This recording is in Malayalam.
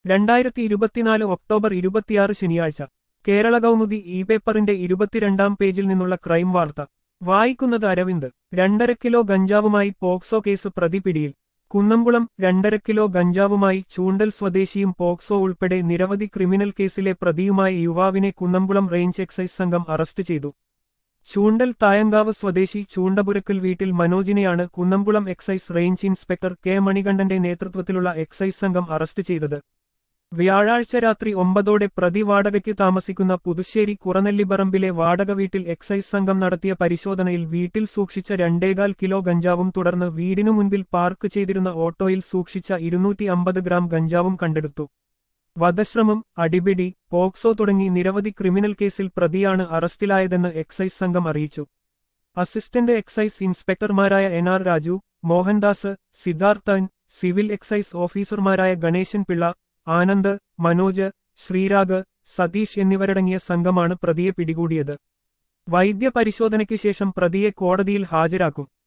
രണ്ടായിരത്തി ഇരുപത്തിനാല് ഒക്ടോബർ ഇരുപത്തിയാറ് ശനിയാഴ്ച കേരള കൗമുദി ഇ പേപ്പറിന്റെ ഇരുപത്തിരണ്ടാം പേജിൽ നിന്നുള്ള ക്രൈം വാർത്ത വായിക്കുന്നത് അരവിന്ദ് രണ്ടര കിലോ ഗഞ്ചാവുമായി പോക്സോ കേസ് പ്രതി പിടിയിൽ കുന്നംകുളം രണ്ടര കിലോ ഗഞ്ചാവുമായി ചൂണ്ടൽ സ്വദേശിയും പോക്സോ ഉൾപ്പെടെ നിരവധി ക്രിമിനൽ കേസിലെ പ്രതിയുമായ യുവാവിനെ കുന്നംകുളം റേഞ്ച് എക്സൈസ് സംഘം അറസ്റ്റ് ചെയ്തു ചൂണ്ടൽ തായങ്കാവ് സ്വദേശി ചൂണ്ടപുരക്കൽ വീട്ടിൽ മനോജിനെയാണ് Kunnamkulam excise range inspector K മണികണ്ഠന്റെ നേതൃത്വത്തിലുള്ള എക്സൈസ് സംഘം അറസ്റ്റ് ചെയ്തത് വ്യാഴാഴ്ച രാത്രി ഒമ്പതോടെ പ്രതി വാടകയ്ക്ക് താമസിക്കുന്ന പുതുശ്ശേരി കുറനെല്ലിപ്പറമ്പിലെ വാടക വീട്ടിൽ എക്സൈസ് സംഘം നടത്തിയ പരിശോധനയിൽ വീട്ടിൽ സൂക്ഷിച്ച രണ്ടേകാൽ കിലോ ഗഞ്ചാവും തുടർന്ന് വീടിനു മുൻപിൽ പാർക്ക് ചെയ്തിരുന്ന ഓട്ടോയിൽ സൂക്ഷിച്ച ഇരുന്നൂറ്റി അമ്പത് ഗ്രാം ഗഞ്ചാവും കണ്ടെടുത്തു വധശ്രമം അടിപിടി പോക്സോ തുടങ്ങി നിരവധി ക്രിമിനൽ കേസിൽ പ്രതിയാണ് അറസ്റ്റിലായതെന്ന് എക്സൈസ് സംഘം അറിയിച്ചു അസിസ്റ്റന്റ് എക്സൈസ് ഇൻസ്പെക്ടർമാരായ N R Raju Mohandas Siddharthan civil excise ഓഫീസർമാരായ ഗണേശൻ പിള്ള ആനന്ദ് മനോജ് ശ്രീരാഗ് സതീഷ് എന്നിവരടങ്ങിയ സംഘമാണ് പ്രതിയെ പിടികൂടിയത് വൈദ്യപരിശോധനയ്ക്ക് ശേഷം പ്രതിയെ കോടതിയിൽ ഹാജരാക്കും